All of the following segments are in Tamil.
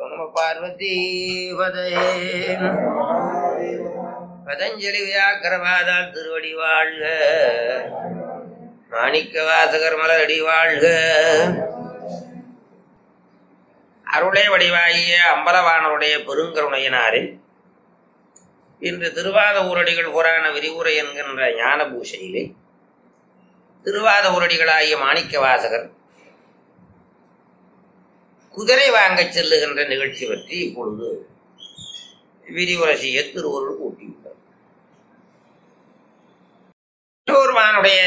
நம பார்வதி பதையே பதஞ்சலி வியாக்கரவாதால் திருவடி வாழ்க மாணிக்க வாசகர் மலரடி வாழ்க அருளை வடிவாகிய அம்பலவானருடைய பெருங்கருணையினாரே இன்று திருவாத ஊரடிகள் புராண விரிவுரை என்கின்ற ஞான பூஷையிலே திருவாத ஊரடிகளாகிய மாணிக்க வாசகர் குதிரை வாங்கச் செல்லுகின்ற நிகழ்ச்சி பற்றி இப்பொழுது விரிவுரை செய்ய திருவருள் கூட்டியுள்ளார் திருவருமானுடைய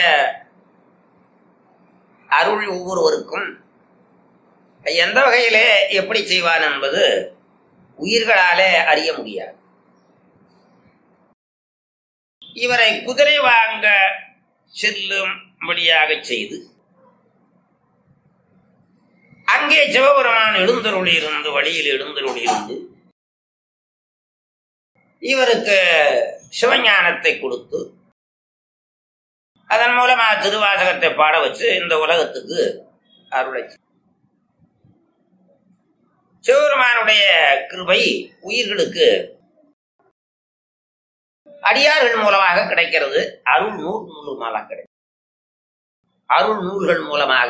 அருள் ஒவ்வொருவருக்கும் எந்த வகையிலே எப்படி செய்வான் என்பது உயிர்களாலே அறிய முடியாது இவரை குதிரை வாங்க செல்லும்படியாக செய்து அங்கே சிவபெருமான் எழுந்தருளி இருந்து வழியில் எழுந்தருளி இருந்து இவருக்கு சிவஞானத்தை கொடுத்து அதன் மூலமா திருவாசகத்தை பாட வச்சு இந்த உலகத்துக்கு அருளை சிவபெருமானுடைய கிருபை உயிர்களுக்கு அடியார்கள் மூலமாக கிடைக்கிறது அருள் நூல் மூலமாக கிடைக்கும் அருள் நூல்கள் மூலமாக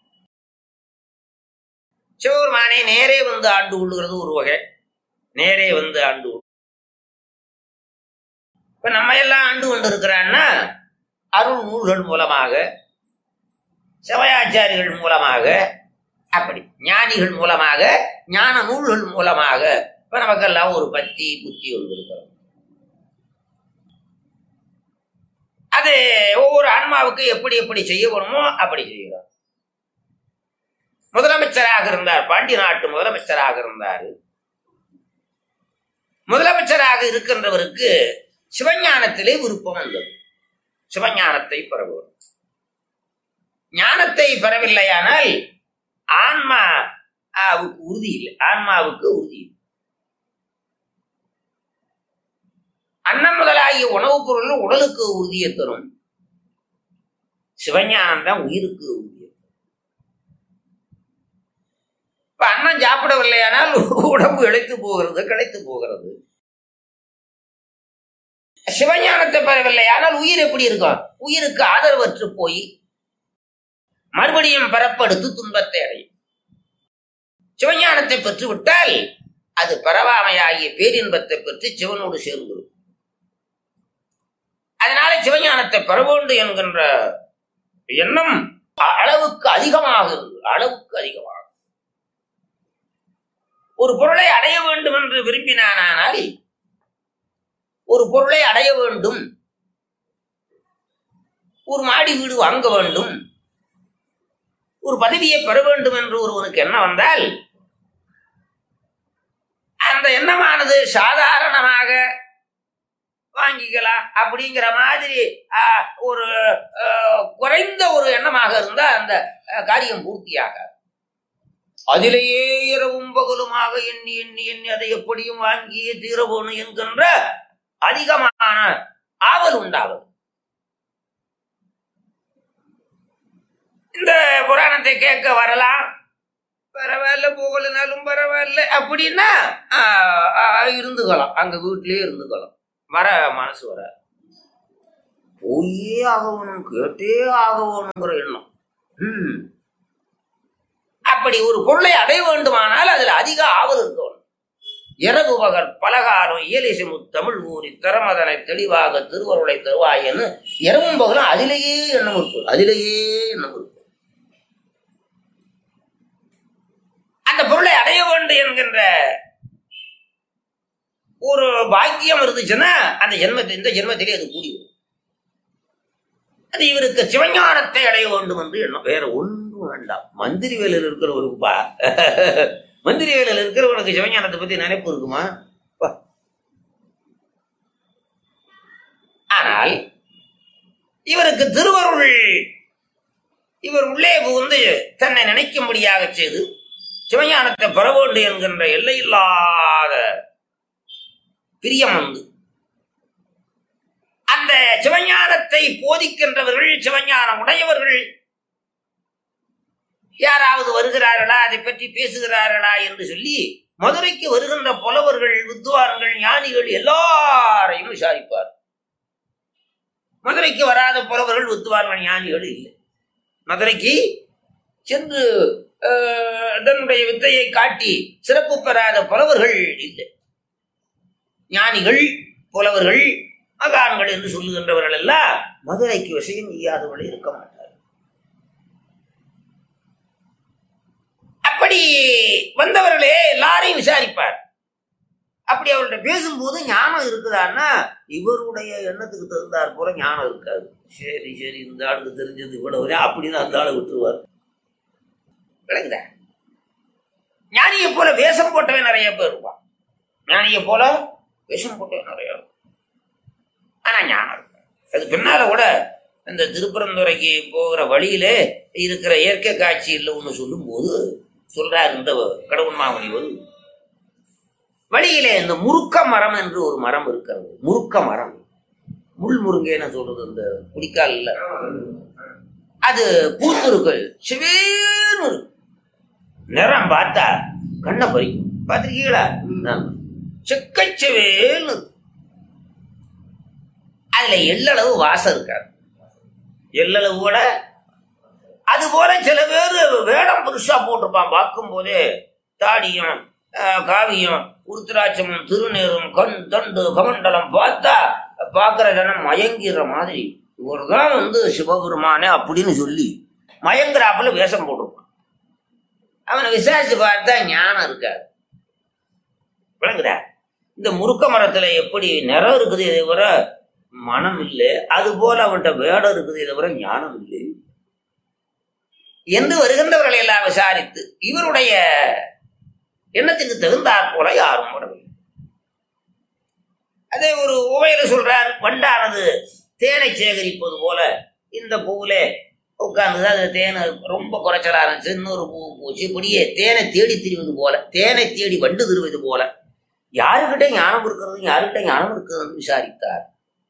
சிவபெருமானை நேரே வந்து ஆண்டு கொள்ளுகிறது ஒரு வகை நேரே வந்து ஆண்டு கொள்~ இப்ப நம்ம எல்லாம் ஆண்டு கொண்டு இருக்கிறான்னா அருள் நூல்கள் மூலமாக சிவயாச்சாரிகள் மூலமாக அப்படி ஞானிகள் மூலமாக ஞான நூல்கள் மூலமாக இப்ப நமக்கெல்லாம் ஒரு பத்தி புத்தி ஒன்று இருக்கிறோம் அது ஒவ்வொரு ஆன்மாவுக்கு எப்படி எப்படி செய்யணுமோ அப்படி செய்கிறோம் முதலமைச்சராக இருந்தார் பாண்டி நாட்டு முதலமைச்சராக இருந்தார் முதலமைச்சராக இருக்கின்றவருக்கு சிவஞானத்திலே விருப்பம் வந்தது சிவஞானத்தை பெறவும் ஞானத்தை பெறவில்லையானால் ஆன்மா ஆவுக்கு உறுதி இல்லை ஆன்மாவுக்கு உறுதி இல்லை அன்னம் முதலாகிய உணவுப் பொருள் உடலுக்கு உறுதியை தரும் சிவஞானம் தான் உயிருக்கு உறுதியை தரும். இப்ப அன்னம் சாப்பிடவில்லையானால் உடம்பு இழைத்து போகிறது கிடைத்து போகிறது சிவஞானத்தை பெறவில்லையானால் உயிர் எப்படி இருக்கும் உயிருக்கு ஆதரவற்று போய் மறுபடியும் பரப்படுத்து துன்பத்தை அடையும் சிவஞானத்தை பெற்றுவிட்டால் அது பரவாமையாகிய பேரின்பத்தை பெற்று சிவனோடு சேர்ந்துடும் அதனால சிவஞானத்தை பெற வேண்டும் என்கின்ற எண்ணம் அளவுக்கு அதிகமாக இருந்தது அளவுக்கு அதிகமாக ஒரு பொருளை அடைய வேண்டும் என்று விரும்பினானால் ஒரு பொருளை அடைய வேண்டும் ஒரு மாடி வீடு வாங்க வேண்டும் ஒரு பதவியை பெற வேண்டும் என்று ஒருவனுக்கு எண்ணம் வந்தால் அந்த எண்ணமானது சாதாரணமாக வாங்கிக்கலாம் அப்படிங்கிற மாதிரி ஆ, ஒரு ஆ, குறைந்த ஒரு எண்ணமாக இருந்தா அந்த ஆ, காரியம் பூர்த்தியாகாது அதிலேயே இரவும் பகலுமாக எண்ணி எண்ணி எண்ணி அதை எப்படியும் வாங்கியே தீர போகணும் என்கின்ற அதிகமான ஆவல் உண்டாகும் இந்த புராணத்தை கேட்க வரலாம் பரவாயில்ல போகலனாலும் பரவாயில்ல அப்படின்னா ஆ, ஆ, இருந்துக்கலாம் அங்க வீட்டிலேயே இருந்துக்கலாம் வர மனசு வர போயே ஆகணும் கேட்டே ஆகணுங்கிற எண்ணம் ம். அப்படி ஒரு பொருளை அடைய வேண்டுமானால் அதுல அதிக ஆவல் இருக்கணும் இரவு பகல் பலகாலம் இயலிசை தமிழ் ஊறி திறமதனை தெளிவாக திருவருளை தருவாயன்னு இரவும் பகலும் அதிலேயே எண்ணம் இருக்கு அதிலேயே எண்ணம் இருக்கு அந்த பொருளை அடைய வேண்டும் என்கின்ற ஒரு பாக்கியம் இருந்துச்சுன்னா அந்த ஜென்மத்தை இந்த ஜென்மத்திலே அது கூடி வரும் அது இவருக்கு சிவஞானத்தை அடைய வேண்டும் என்று எண்ணம் வேற ஒன்றும் வேண்டாம் மந்திரி வேலையில் இருக்கிறவருக்குப்பா மந்திரி வேலையில் இருக்கிறவனுக்கு சிவஞானத்தை பத்தி நினைப்பு இருக்குமா பா. ஆனால் இவருக்கு திருவருள் இவர் உள்ளே புகுந்து தன்னை நினைக்கும்படியாக செய்து சிவஞானத்தை பெற வேண்டும் என்கின்ற எல்லையில்லாத பிரியம் உண்டு அந்த சிவஞானத்தை போதிக்கின்றவர்கள் சிவஞானம் உடையவர்கள் யாராவது வருகிறார்களா அதை பற்றி பேசுகிறார்களா என்று சொல்லி மதுரைக்கு வருகின்ற புலவர்கள் வித்வான்கள் ஞானிகள் எல்லாரையும் விசாரிப்பார் மதுரைக்கு வராத புலவர்கள் வித்வான்கள் ஞானிகள் இல்லை மதுரைக்கு சென்று அஹ், தன்னுடைய வித்தையை காட்டி சிறப்பு பெறாத புலவர்கள் இல்லை ஞானிகள் புலவர்கள் மகான்கள் என்று சொல்லுகின்றவர்கள் எல்லாம் மதுரைக்கு விஷயம் செய்யாதவர்கள் இருக்க மாட்டார் அப்படி வந்தவர்களே எல்லாரையும் விசாரிப்பார் அப்படி அவர்கிட்ட பேசும்போது ஞானம் இருக்குதான்னா இவருடைய எண்ணத்துக்கு தகுந்தாற் போல ஞானம் இருக்காது சரி சரி இந்த ஆளுக்கு தெரிஞ்சது இவ்வளவு அப்படின்னு அந்த ஆளை விட்டுருவார் விளங்குதா ஞானியை போல வேஷம் போட்டவன் நிறைய பேர் இருப்பான் ஞானியை போல வேஷம் போட்டவன் நிறைய இருப்பான். ஆனா ஞானம் இருக்கும் அது பின்னால கூட இந்த திருப்பரந்துரைக்கு போகிற வழியிலே இருக்கிற இயற்கை காட்சியில் ஒன்று சொல்லும்போது சொல்றார் இந்த கடவுள் மாமணிவர் வழியிலே இந்த முருக்க மரம் என்று ஒரு மரம் இருக்கிறது முருக்க மரம் முள் முருங்கைன்னு சொல்றது இந்த குடிக்கால் இல்ல அது பூத்திருக்கு சிவேன்னு இருக்கும் நிறம் பார்த்தா கண்ணை பறிக்கும் பார்த்திருக்கீங்களா செக்கச்சவேன்னு இருக்கும். அதுல எள்ளளவு வாசம் இருக்காது எள்ளளவு கூட அது போல சில பேர் வேடம் புதுசா போட்டிருப்பான் பார்க்கும் போதே தாடியும் ஆஹ், காவியும் உருத்திராட்சமும் திருநீரும் கண் தண்டு கமண்டலம் பார்த்தா பார்க்கிற ஜனம் மயங்கிற மாதிரி இவர் தான் வந்து சிவபெருமானே அப்படின்னு சொல்லி மயங்குறாப்புல வேஷம் போட்டிருப்பான் அவனை விசாரிச்சு பார்த்தா ஞானம் இருக்காது விளங்குதா இந்த முருக்க மரத்துல எப்படி நிறம் இருக்குது இதை தவிர மனம் இல்லை அது போல அவன்கிட்ட வேடம் இருக்குது இதை தவிர ஞானம் இல்லை என்று வருகின்றவர்களை எல்லாம் விசாரித்து இவருடைய எண்ணத்துக்கு தகுந்தாற் போல யாரும் வரவில்லை அதே ஒரு உவையில சொல்றார் வண்டானது தேனை சேகரிப்பது போல இந்த பூவுல உட்கார்ந்து அது தேனை ரொம்ப குறைச்சலா இருந்துச்சு இன்னொரு பூ பூச்சி இப்படியே தேனை தேடி திரிவது போல தேனை தேடி வண்டு திருவது போல யாருக்கிட்ட ஞானம் இருக்கிறது யாருக்கிட்ட ஞானம் இருக்கிறது விசாரித்தார்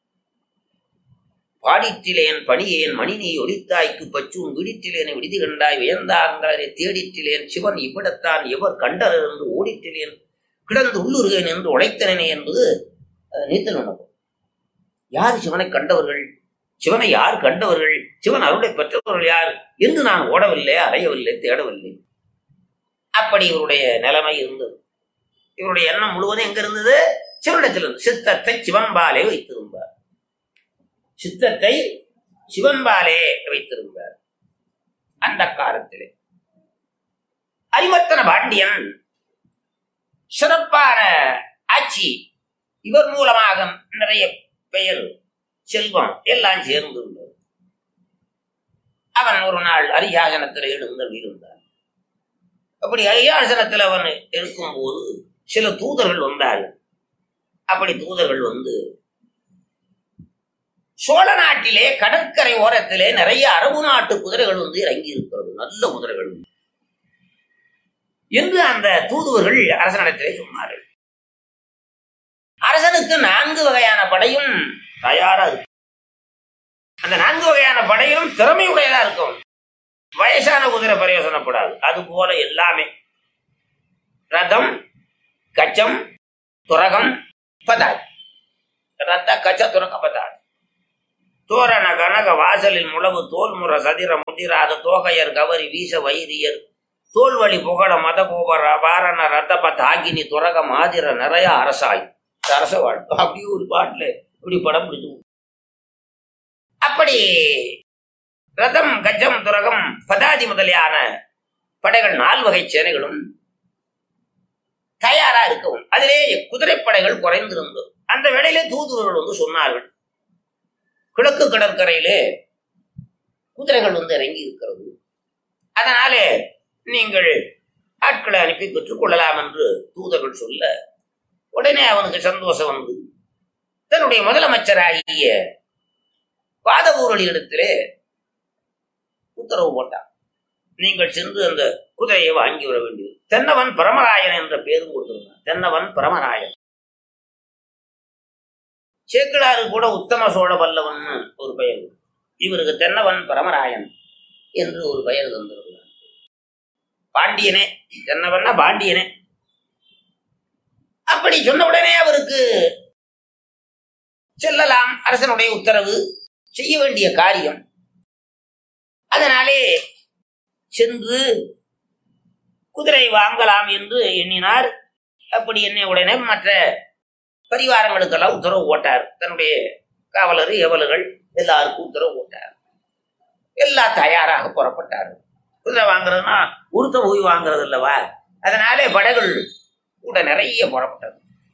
பாடிற்றிலேன் பணியேன் மணி நீ ஒளித்தாய்க்கு பச்சும் விடிற்றிலேன் விடுதி கண்டாய் வியந்தாங்களரை தேடிற்றிலேன் சிவன் இவ்விடத்தான் எவர் கண்டர் என்று ஓடிற்றிலேன் கிடந்து உள்ளுருகேன் என்று உழைத்தனே என்பது அஹ், நீத்தல் உணவு யார் சிவனை கண்டவர்கள் சிவனை யார் கண்டவர்கள் சிவன் அருளை பெற்றவர்கள் யார் என்று நான் ஓடவில்லை அலையவில்லை தேடவில்லை அப்படி இவருடைய நிலைமை இருந்தது இவருடைய எண்ணம் முழுவதும் எங்க இருந்தது சிவனிடத்தில் இருந்து சித்தத்தை சிவன்பாலே வைத்திருந்தார் சித்தத்தை சிவன்பாலே வைத்திருந்தார் அந்த காலத்திலே அரிமத்தன பாண்டியன் சிறப்பான ஆட்சி இவர் மூலமாக நிறைய பெயர் செல்வம் எல்லாம் சேர்ந்து இருந்தது அவன் ஒரு நாள் அரியாசனத்தில் எழுந்தல் இருந்தான் அப்படி அரியாசனத்தில் அவன் இருக்கும்போது சில தூதர்கள் வந்தார்கள் அப்படி தூதர்கள் வந்து சோழ நாட்டிலே கடற்கரை ஓரத்திலே நிறைய அரபு நாட்டு குதிரைகள் வந்து இறங்கி இருக்கிறது நல்ல குதிரைகள் என்று அந்த தூதுவர்கள் அரசனிடத்திலே சொன்னார்கள் அரசனுக்கு நான்கு வகையான படையும் தயாரா இருக்கு அந்த நான்கு வகையான படையும் திறமையுடையதா இருக்கும் வயசான குதிரை பிரயோசனப்படாது அது போல எல்லாமே ரதம் கச்சம் துரகம் பதாது ரத்த கச்ச துரக பதாது தோரண கனக வாசலில் முழவு தோல்முற சதிர முதிராத தோகையர் கவரி வீச வைரியர் தோல்வழி புகழ மதகோபர வாரண ரத்தப தாகினி துரக மாதிர நிறைய அரசாய் அரச வாழ்வு அப்படி ஒரு பாட்டுல இப்படி படம் பிடிச்சு அப்படி ரதம் கஜம் துரகம் பதாதி முதலியான படைகள் நால்வகை சேனைகளும் தயாரா இருக்கவும் அதிலே குதிரைப்படைகள் குறைந்திருந்தது அந்த வேளையிலே தூதுவர்கள் வந்து சொன்னார்கள் கிழக்கு கடற்கரையிலே குதிரைகள் வந்து இறங்கி இருக்கிறது அதனாலே நீங்கள் ஆட்களை அனுப்பி பெற்றுக் கொள்ளலாம் என்று தூதர்கள் சொல்ல உடனே அவனுக்கு சந்தோஷம் வந்து தன்னுடைய முதலமைச்சராகிய பாதவூரலிடத்திலே உத்தரவு போட்டான் நீங்கள் சென்று அந்த குதிரையை வாங்கி வர வேண்டியது தென்னவன் பரமராயன் என்ற பேரும் கொடுத்திருந்தான் தென்னவன் பரமராயன் சேக்கிழாறு கூட உத்தம சோழ வல்லவன் ஒரு பெயர் இவருக்கு தென்னவன் பரமராயன் என்று ஒரு பெயர் தந்திருந்தார் பாண்டியனே தென்னவன்னா பாண்டியனே அப்படி சொன்ன உடனே அவருக்கு செல்லலாம் அரசனுடைய உத்தரவு செய்ய வேண்டிய காரியம் அதனாலே சென்று குதிரை வாங்கலாம் என்று எண்ணினார் அப்படி எண்ணிய உடனே மற்ற பரிவாரங்களுக்கெல்லாம் உத்தரவு போட்டார் தன்னுடைய காவலர் ஏவலர்கள் எல்லாருக்கும் உத்தரவு போட்டார் எல்லாம் தயாராக புறப்பட்டார் குதிரை வாங்குறதுன்னா உருத்த போய் வாங்குறது இல்லவா அதனாலே படைகள் கூட நிறைய புறப்பட்டது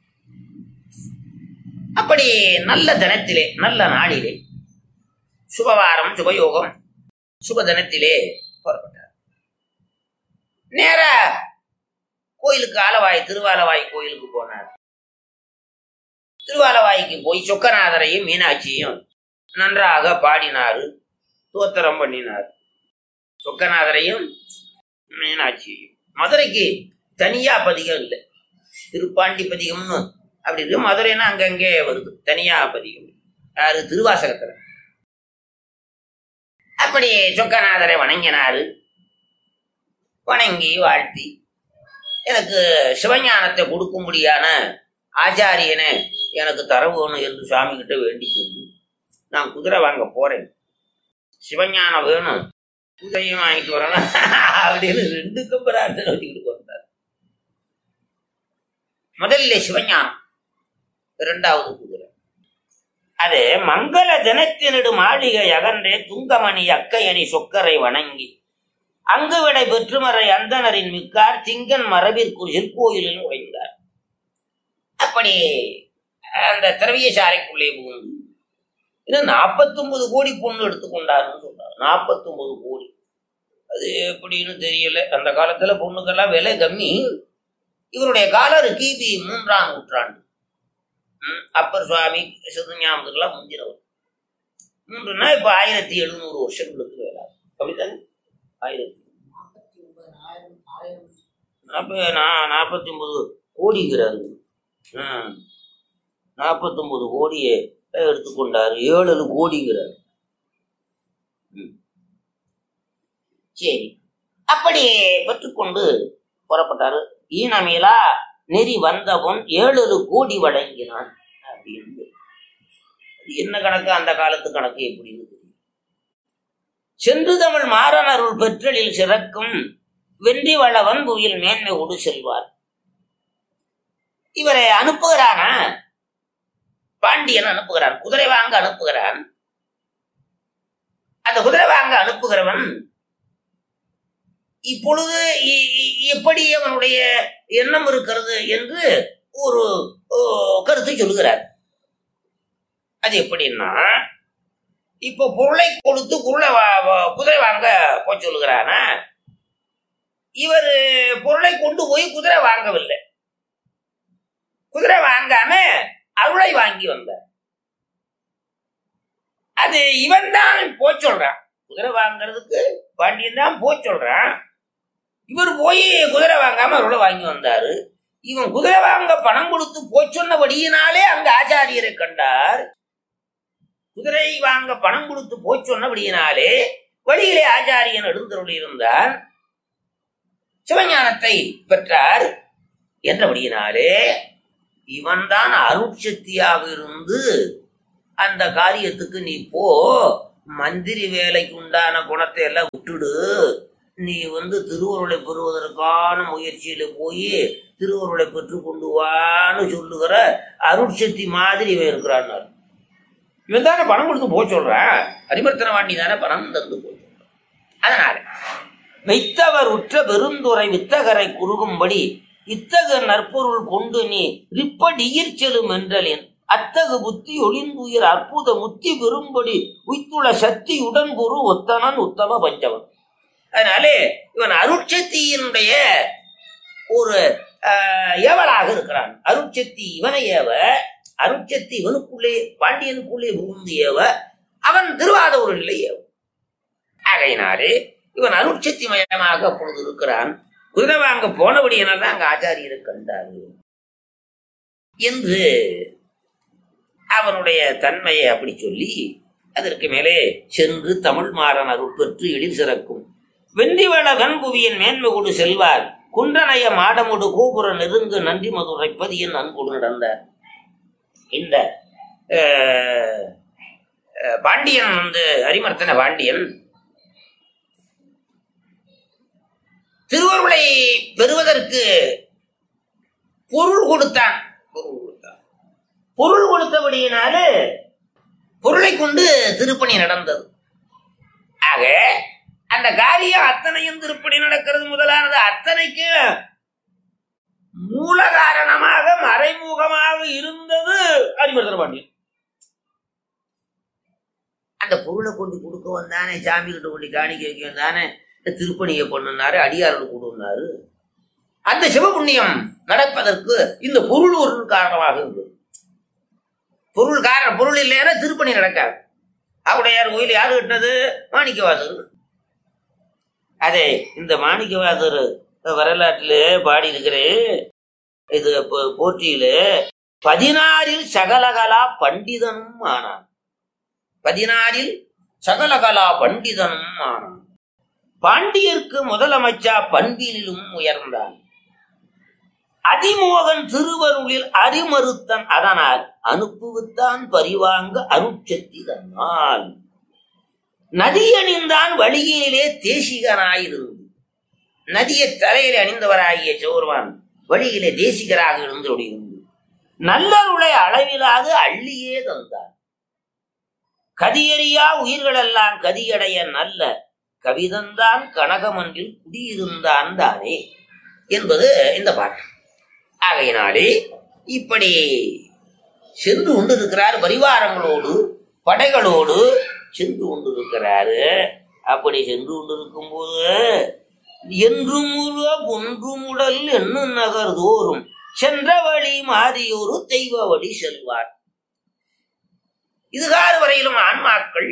அப்படி நல்ல தினத்திலே நல்ல நாளிலே சுபவாரம் சுபயோகம் சுப தினத்திலே புறப்பட்டார் நேரா கோயிலுக்கு ஆலவாய் திருவாலவாய் கோயிலுக்கு போனார் திருவாலவாய்க்கு போய் சொக்கநாதரையும் மீனாட்சியும் நன்றாக பாடினாரு தோத்திரம் பண்ணினார் சொக்கநாதரையும் மீனாட்சியையும் மதுரைக்கு தனியா பதிகம் இல்லை திருப்பாண்டி பதிகம்னு அப்படி இருக்கு மதுரைன்னா அங்கங்கே வருது தனியா பதிகம் யாரு திருவாசகத்துல அப்படி சொக்கநாதரை வணங்கினாரு வணங்கி வாழ்த்தி எனக்கு சிவஞானத்தை கொடுக்கும்படியான ஆச்சாரியனை எனக்கு தரவேணும் என்று சுவாமி கிட்ட வேண்டிக் கொண்டு நான் குதிரை வாங்க போறேன் சிவஞானம் வேணும் குதிரையும் வாங்கிட்டு வரணும் அப்படின்னு ரெண்டுக்கும் பிரார்த்தனை வச்சுக்கிட்டு வந்தார் முதல்ல சிவஞானம் இரண்டாவது குதிரை அது மங்கள தினத்தினிடு மாளிகை அகன்றே துங்கமணி அக்கையணி சொக்கரை வணங்கி அங்கு விடை பெற்றுமறை அந்தனரின் மிக்கார் திங்கன் மரபிற்குள் கோயிலில் உடைந்தார் அப்படி அந்த திரவியசாலைக்குள்ளே புகுந்து இது நாற்பத்தொன்பது கோடி பொண்ணு எடுத்துக்கொண்டாருன்னு சொன்னார் நாற்பத்தொன்பது கோடி அது எப்படின்னு தெரியல அந்த காலத்துல பொண்ணுக்கெல்லாம் விலை கம்மி இவருடைய காலர் கிபி மூன்றாம் நூற்றாண்டு ம், அப்பர் சுவாமி சிவஞானத்துக்கெல்லாம் முந்தினவர் மூன்றுனா இப்ப ஆயிரத்தி எழுநூறு வருஷங்களுக்கு வேலை அப்படித்தானே ஆயிரத்தி அப்ப நான் நாற்பத்தி ஒன்பது கோடிங்கிறாரு நாற்பத்தொன்பது கோடியை எடுத்துக்கொண்டார் ஏழு கோடிங்கிறார் ம். சரி அப்படி பெற்றுக்கொண்டு புறப்பட்டாரு ஈனமேலா நெறி வந்தவன் ஏழு கோடி வழங்கினான் அப்படின்னு அது என்ன கணக்கு அந்த காலத்து கணக்கு எப்படின்னு தெரியும் சென்று தமிழ் மாறனருள் பெற்றலில் சிறக்கும் வென்றி வளவன் புவியில் மேன்மை கொடு செல்வார் இவரை அனுப்புகிறானா பாண்டியன் அனுப்புகிறான் குதிரை வாங்க அனுப்புகிறான் அந்த குதிரை வாங்க அனுப்புகிறவன் இப்பொழுது இ- இ- எப்படி அவனுடைய எண்ணம் இருக்கிறது என்று ஒரு ஓ, கருத்து சொல்லுகிறார் அது எப்படின்னா இப்போ பொருளை கொடுத்து குருளை வா- வா- குதிரை வாங்க போய் சொல்லுகிறானா இவர் பொருளை கொண்டு போய் குதிரை வாங்கவில்லை குதிரை வாங்காம அருளை வாங்கி வந்தார் அது இவன் தான் போய் சொல்றான் குதிரை வாங்குறதுக்கு பாண்டியன் தான் போய் சொல்றான் இவர் போய் குதிரை வாங்காம அருளை வாங்கி வந்தாரு இவன் குதிரை வாங்க பணம் கொடுத்து போய் சொன்னபடியினாலே அங்க ஆச்சாரியரை கண்டார் குதிரை வாங்க பணம் கொடுத்து போய் சொன்னபடியினாலே வழியிலே ஆச்சாரியன் எழுந்தருள் இருந்தான் சிவஞானத்தை பெற்றார் என்றபடியினாலே இவன்தான் அருட்சக்தியாக இருந்து அந்த காரியத்துக்கு நீ போ மந்திரி வேலைக்கு உண்டான குணத்தை எல்லாம் விட்டுடு நீ வந்து திருவருளை பெறுவதற்கான முயற்சியில போய் திருவருளை பெற்று கொண்டு வான்னு சொல்லுகிற அருட்சக்தி மாதிரி இவன் இருக்கிறான் இவன் தானே பணம் கொடுத்து போக சொல்றான் அரிமர்த்தன வாண்டி தானே பணம் தந்து போய் சொல்றான் அதனால வைத்தவர் உற்ற பெருந்துரை வித்தகரை குறுகும்படி இத்தகு நற்பொருள் கொண்டு நீ ரிப்படியிற் செலும் என்றலேன் அத்தகு புத்தி ஒளிந்துயிர் அற்புத முத்தி பெறும்படி உய்த்துள சக்தி உடன்பொரு ஒத்தனன் உத்தம பஞ்சவன் அதனாலே இவன் அருட்சக்தியினுடைய ஒரு ஆஹ், ஏவலாக இருக்கிறான் அருட்சக்தி இவனை ஏவ அருட்சக்தி இவனுக்குள்ளே பாண்டியனுக்குள்ளே புகுந்து ஏவ அவன் திருவாத ஒரு நிலை ஏவ ஆகையினாலே இவன் அருட்சக்தி மயமாக அப்பொழுது இருக்கிறான் குதிரை வாங்க போனபடியினால் தான் அங்க ஆச்சாரியரை கண்டாரு என்று அவனுடைய தன்மையை அப்படி சொல்லி அதற்கு மேலே சென்று தமிழ் மாறன் அருள் பெற்று எழில் சிறக்கும் வென்றிவள கண்புவியின் மேன்மை கொடு செல்வார் குன்றனைய மாடமுடு கோபுர நெருங்கு நன்றி மதுரை பதியன் அன்போடு நடந்தார் இந்த அஹ், அஹ், பாண்டியன் வந்து அரிமர்த்தன பாண்டியன் திருவருளை பெறுவதற்கு பொருள் கொடுத்தான் பொருள் கொடுத்தான் பொருள் கொடுத்தபடியினாலே பொருளை கொண்டு திருப்பணி நடந்தது ஆக அந்த காரியம் அத்தனையும் திருப்பணி நடக்கிறது முதலானது அத்தனைக்கு மூல காரணமாக மறைமுகமாக இருந்தது அரிமர்தன பாண்டியன் அந்த பொருளை கொண்டு கொடுக்க வந்தானே சாமி கிட்ட கொண்டு காணிக்க வைக்க வந்தானே திருப்பணியை பண்ணுனாரு அடியாரோடு கொடுனாரு அந்த சிவபுண்ணியம் நடப்பதற்கு இந்த பொருள் ஒரு காரணமாக இருந்தது பொருள் காரணம் பொருள் இல்லைன்னா திருப்பணி நடக்காது அவருடையார் கோயில் யாரு கட்டினது மாணிக்கவாசர் அதே இந்த மாணிக்கவாசர் வரலாற்றிலே பாடி இருக்கிறேன் இது போ- போற்றியிலே பதினாறில் சகலகலா பண்டிதனும் ஆனான் பதினாறில் சகலகலா பண்டிதனும் ஆனான் பாண்டியர்க்கு முதலமைச்சா பண்பிலும் உயர்ந்தான் அதிமோகன் திருவருளில் அறிமறுத்தன் அதனால் அனுப்புவித்தான் பரிவாங்க அருட்சக்தி தன்னால் நதியணிந்தான் வழியிலே தேசிகனாயிருந்து நதியை தலையிலே அணிந்தவராகிய சோர்வான் வழியிலே தேசிகராக இருந்து இருந்து நல்லருளை அளவிலாது அள்ளியே தந்தார் கதியறியா உயிர்களெல்லாம் கதியடைய நல்ல கவிதந்தான் கனகமன்றில் குடியிருந்தான் தானே என்பது இந்த பாட்டு ஆகையினாலே இப்படி சென்று கொண்டிருக்கிறார் பரிவாரங்களோடு படைகளோடு சென்று கொண்டிருக்கிறாரு அப்படி சென்று கொண்டிருக்கும் போது என்றும் உருவ ஒன்றும் உடல் என்னும் நகர் தோறும் சென்ற வழி மாறியொரு தெய்வ வழி செல்வார் இதுகாறு வரையிலும் ஆன்மாக்கள்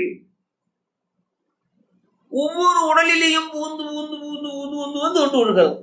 ஒவ்வொரு உடலிலேயும் பூந்து பூந்து பூந்து பூந்து பூந்து வந்து கொண்டு இருக்கிறது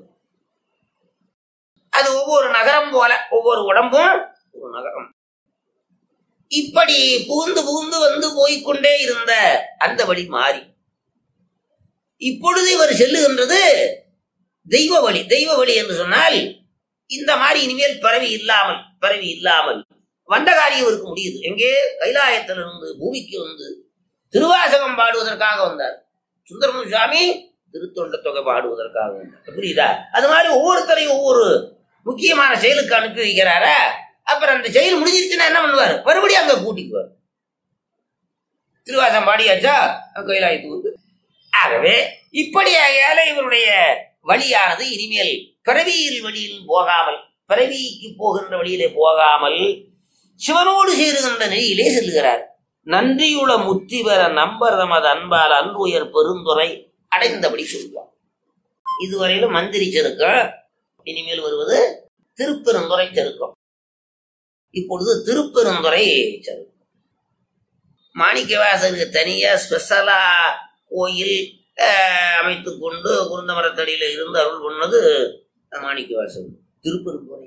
அது ஒவ்வொரு நகரம் போல ஒவ்வொரு உடம்பும் ஒரு நகரம் இப்படி புகுந்து புகுந்து வந்து போய்க்கொண்டே இருந்த அந்த வழி மாறி இப்பொழுது இவர் செல்லுகின்றது தெய்வ வழி தெய்வ வழி என்று சொன்னால் இந்த மாதிரி இனிமேல் பிறவி இல்லாமல் பிறவி இல்லாமல் வந்த காரியம் இவருக்கு முடியுது எங்கே கைலாயத்திலிருந்து பூமிக்கு வந்து திருவாசகம் பாடுவதற்காக வந்தார் சுந்தரமு சுவாமி திருத்தொண்ட தொகை பாடுவதற்காக வந்தார் புரியுதா அது மாதிரி ஒவ்வொருத்தரையும் ஒவ்வொரு முக்கியமான செயலுக்கு அனுப்பி வைக்கிறாரா அப்புறம் அந்த செயல் முடிஞ்சிருச்சுன்னா என்ன பண்ணுவார் மறுபடியும் அங்க கூட்டிக்குவார் திருவாசம் பாடியாச்சா கைலாயத்துக்கு வந்து ஆகவே இப்படியாக இவருடைய வழியானது இனிமேல் பிறவியில் வழியில் போகாமல் பிறவிக்கு போகின்ற வழியிலே போகாமல் சிவனோடு சேருகின்ற நெறியிலே செல்லுகிறார் நன்றியுள முத்தி பெற நம்பர் தமது அன்பால் அன்புயர் பெருந்துரை அடைந்தபடி சொல்வார் இதுவரையிலும் மந்திரி செருக்கம் இனிமேல் வருவது திருப்பெருந்துறை செருக்கம் இப்பொழுது திருப்பெருந்துறை செருக்கம் மாணிக்கவாசருக்கு தனியா ஸ்பெஷலா கோயில் அஹ், அமைத்துக் கொண்டு குருந்த மரத்தடியில இருந்து அருள் பண்ணது மாணிக்கவாசர் திருப்பெருந்துறை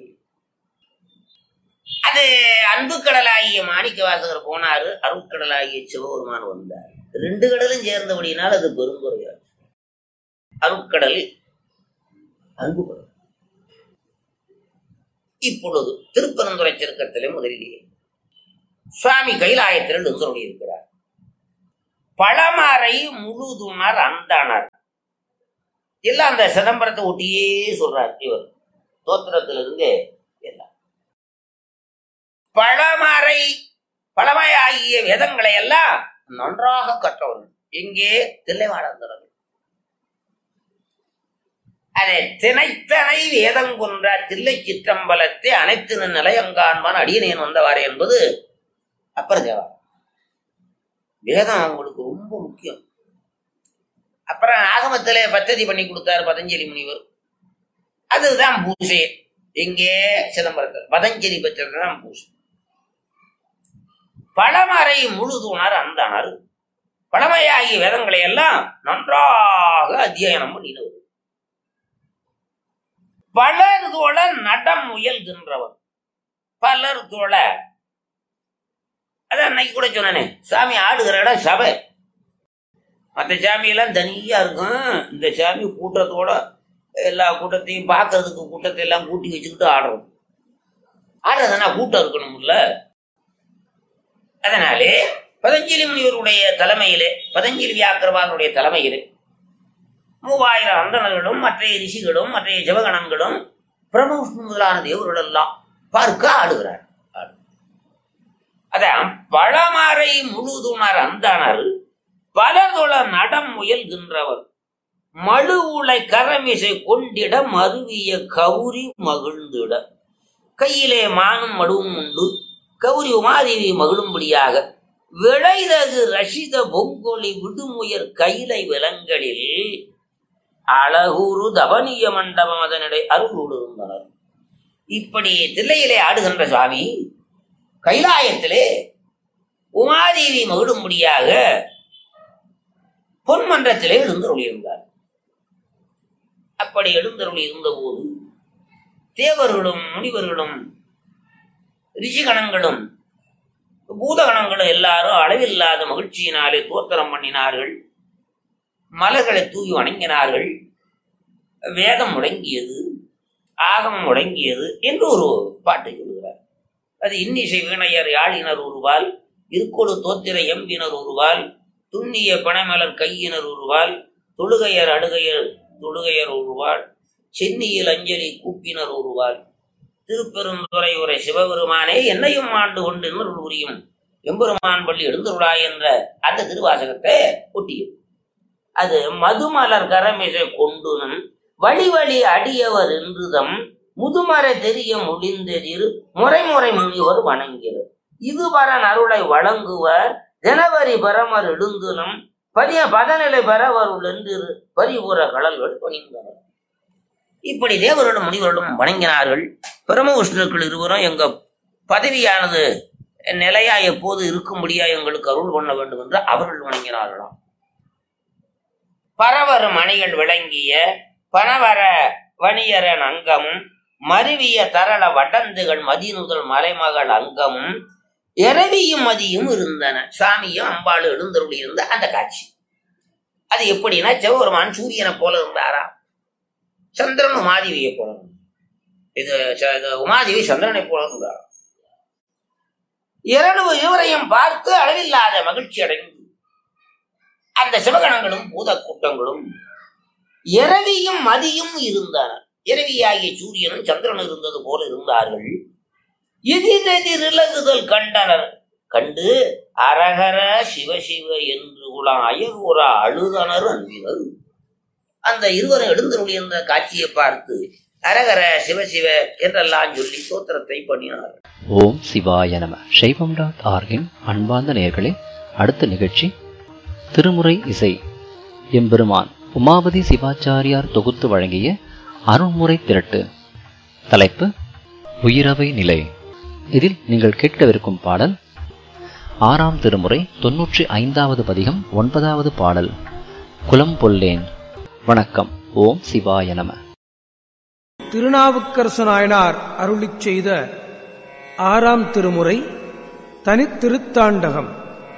அது அன்பு கடலாகிய மாணிக்க வாசகர் போனாரு அருட்கடலாகிய சிவபெருமான் வந்தார் ரெண்டு கடலும் சேர்ந்தபடியினால் அது பெருந்துறையாச்சு அருட்கடல் அன்பு கடல் இப்பொழுது திருப்பரந்துரை திருக்கத்திலே முதலிலேயே சுவாமி கைலாயத்தில் எழுந்தருளி இருக்கிறார் பழமறை முழுதுணர் அந்தணர் எல்லாம் அந்த சிதம்பரத்தை ஒட்டியே சொல்றார் இவர் தோத்திரத்திலிருந்து எல்லாம் பழமறை பழமையாகிய வேதங்களை எல்லாம் நன்றாக கற்றவர்கள் எங்கே தில்லைவாழந்தவர்கள் அதை திணைத்தனை வேதங்குன்ற தில்லை சிற்றம்பலத்தை அனைத்து நிலையங்கான்பான் அடியனேன் வந்தவாறு என்பது அப்பர் தேவா வேதம் அவங்களுக்கு ரொம்ப முக்கியம் அப்புறம் ஆகமத்திலே பத்ததி பண்ணி கொடுத்தாரு பதஞ்சலி முனிவர் அதுதான் பூசை எங்கே சிதம்பரத்தில் பதஞ்சலி பத்திரத்தை தான் பூசை பழமறை முழுதுணர் அந்தனர் பழமையாகிய வேதங்களை எல்லாம் நன்றாக அத்தியனம் பண்ணினவர் பலர் தோழ நடம் முயல்கின்றவர் பலர் தோழ அதான் அன்னைக்கு கூட சொன்னேனே சாமி ஆடுகிற இடம் சபை மற்ற சாமியெல்லாம் தனியா இருக்கும் இந்த சாமி கூட்டத்தோட எல்லா கூட்டத்தையும் பார்க்கறதுக்கு கூட்டத்தை எல்லாம் கூட்டி வச்சுக்கிட்டு ஆடுறோம் ஆடுறதுனா கூட்டம் இருக்கணும்ல அதனாலே பதஞ்சலி முனிவருடைய தலைமையிலே பதஞ்சலி வியாக்கிரவாதனுடைய தலைமையிலே மூவாயிரம் அந்தணர்களும் மற்ற ரிஷிகளும் மற்ற சிவகணங்களும் பிரம்மவிஷ்ணு முதலான தேவர்களெல்லாம் பார்க்க ஆடுகிறார் ஆடு. அதான் பழமறை முழுதுணர் அந்தணர் பலதொழ நடம் முயல்கின்றவர் மழு உலை கரமிசை கொண்டிட மருவிய கௌரி மகிழ்ந்திட கையிலே மானும் மடுவும் உண்டு கௌரி உமாதேவி மகிழும்படியாக விளைதகு ரஷித பொங்கொலி விடுமுயர் கைலை விலங்களில் அழகுரு தவனிய மண்டபம் அதனிடை அருளோடு இருந்தனர் இப்படி தில்லையிலே ஆடுகின்ற சுவாமி கைலாயத்திலே உமாதேவி மகிழும்படியாக பொன்மன்றத்திலே எழுந்தருளியிருந்தார் அப்படி எழுந்தருளி இருந்தபோது தேவர்களும் முனிவர்களும் ரிஷிகணங்களும் பூதகணங்களும் எல்லாரும் அளவில்லாத மகிழ்ச்சியினாலே தோத்திரம் பண்ணினார்கள் மலர்களை தூவி வணங்கினார்கள் வேதம் முடங்கியது ஆகம் முடங்கியது என்று ஒரு பாட்டு சொல்கிறார் அது இன்னிசை வீணையர் யாழினர் ஒருவால் இருக்கொடு தோத்திர எம்பினர் ஒருவால் துண்ணிய பனைமலர் கையினர் ஒருவால் தொழுகையர் அடுகையர் தொழுகையர் ஒருவாள் சென்னியில் அஞ்சலி கூப்பினர் ஒருவாள் திருப்பெருந்துறை உரை சிவபெருமானே என்னையும் ஆண்டு கொண்டு இன்னொரு புரியும் எம்பெருமான் பள்ளி எழுந்துருளாய் என்ற அந்த திருவாசகத்தை ஒட்டியது அது மதுமலர் கரமிசை கொண்டுனும் வழி வழி அடியவர் என்றுதம் முதுமறை தெரிய முடிந்தெதிர் முறைமுறை முனிவர் வணங்கிறது இதுவரன் அருளை வழங்குவர் ஜனவரி பரமர் எழுந்துனும் பரிய பதநிலை பெறவருள் என்று பரிபுற கடல்கள் பணிந்தனர் இப்படி தேவர்களும் முனிவர்களும் வணங்கினார்கள் பிரம்மவிஷ்ணுக்கள் இருவரும் எங்க பதவியானது நிலையா எப்போது இருக்கும்படியா எங்களுக்கு அருள் பண்ண வேண்டும் என்று அவர்கள் வணங்கினார்களாம் பரவரு மணிகள் விளங்கிய பணவர வணியரன் அங்கமும் மருவிய தரள வடந்துகள் மதிநுதல் மலைமகள் அங்கமும் இரவியும் மதியும் இருந்தன சாமியும் அம்பாள் எழுந்தருளி இருந்த அந்த காட்சி அது எப்படின்னா சிவபெருமான் சூரியனை போல இருந்தாரா சந்திரன் உமாதேவியை போல இருந்தார். இது ச- இது உமாதேவி சந்திரனை போல இருந்தார் இரண்டு இருவரையும் பார்த்து அளவில்லாத மகிழ்ச்சி அடைந்து அந்த சிவகணங்களும் பூத கூட்டங்களும் இரவியும் மதியும் இருந்தன இரவியாகிய சூரியனும் சந்திரனும் இருந்தது போல இருந்தார்கள் எதிரெதிர் இலகுதல் கண்டனர் கண்டு அரகர சிவசிவ என்று குலாம் அயர்வுற அழுதனர் அன்பினர் அந்த இருவரும் எழுந்தருடைய அந்த காட்சியை பார்த்து அரகர சிவசிவ என்றெல்லாம் சொல்லி சோத்திரத்தை பண்ணினார் ஓம் சிவாய நம சைவம் டாட் ஆர்கின் அன்பார்ந்த நேர்களே அடுத்த நிகழ்ச்சி திருமுறை இசை எம்பெருமான் உமாபதி சிவாச்சாரியார் தொகுத்து வழங்கிய அருள்முறை திரட்டு தலைப்பு உயிரவை நிலை இதில் நீங்கள் கேட்கவிருக்கும் பாடல் ஆறாம் திருமுறை தொன்னூற்றி ஐந்தாவது பதிகம் ஒன்பதாவது பாடல் குலம் பொல்லேன் வணக்கம் ஓம் சிவாய நம திருநாவுக்கரசு நாயனார் அருளிச் செய்த ஆறாம் திருமுறை தனித்திருத்தாண்டகம்